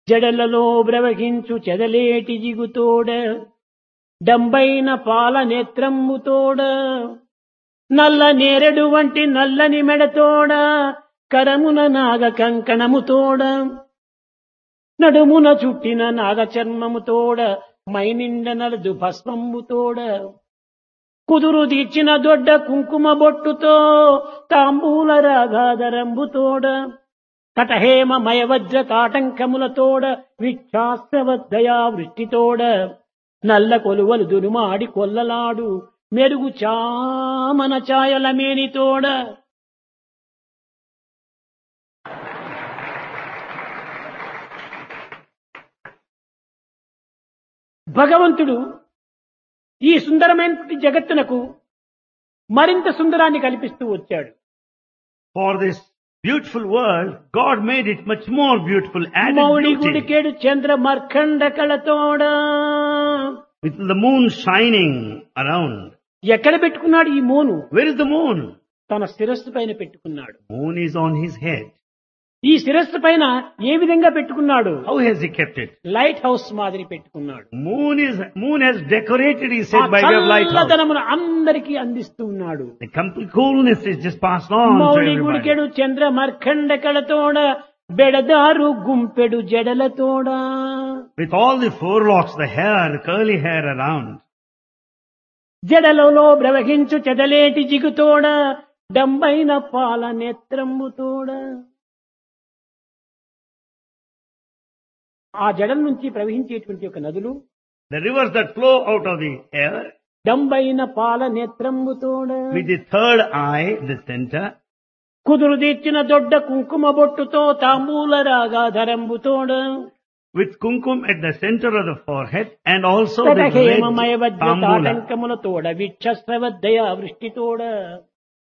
జడలలో బ్రవహించు చెదలేటి జిగుతోడ డంబైన పాల నేత్రమ్ముతోడ నల్ల నేరెడు వంటి నల్లని మెడతోడ కరమున నాగ కంకణముతోడ నడుమున చుట్టిన నాగ చర్మముతోడ మైనిండ నలదు భస్మంబుతోడ కుదురు తీర్చిన దొడ్డ కుంకుమ బొట్టుతో తాంబూల రాగాధరంబుతోడ కటహేమ మయవజ్ర కాటంకములతోడ విచ్ఛాస్త్రవద్దయా వృష్టితోడ నల్ల కొలువలు దురుమాడి కొల్లలాడు మెరుగు చామన ఛాయల మేనితోడ భగవంతుడు ఈ సుందరమైన జగత్తునకు మరింత సుందరాన్ని కల్పిస్తూ వచ్చాడు For this beautiful world, God made it much more beautiful, added మౌడి beauty. గుడికేడు Chandra మర్కండ కళతోడ With the moon shining around. ఎక్కడ పెట్టుకున్నాడు ఈ మోను Where is the moon? తన శిరస్సు పైన పెట్టుకున్నాడు Moon is on his head. ఈ శిరస్సు పైన ఏ విధంగా పెట్టుకున్నాడు How has he kept it? Lighthouse మాదిరి పెట్టుకున్నాడు Moon is, moon has decorated, he ఆ said, by way of lighthouse. చల్లదనమును అందరికీ అందిస్తూ ఉన్నాడు The complete coolness is just passed on to మౌడి everybody. గుడికెడు Chandra మర్కండ కళతోడ బెడదారు గుంపెడు జడలతోడ With all the forelocks, the hair, the curly hair around. జడలలో ప్రవహించు చెదలేటి జిగుతోడ డంబైన పాల నేత్రంబుతోడ ఆ జడల నుంచి ప్రవహించేటువంటి ఒక నదులు The rivers that flow out of the air, డంబైన పాల నేత్రంబుతోడ with the third eye, the center, కుదురు తీర్చిన దొడ్డ కుంకుమ బొట్టుతో తాంబూల రాగా ధరంబుతోడ with kumkum at the center of the forehead, and also the తటహేమమయ red వజ్ర tambula. తాటంకములతోడ విక్షస్రవద్దయ వృష్టితోడ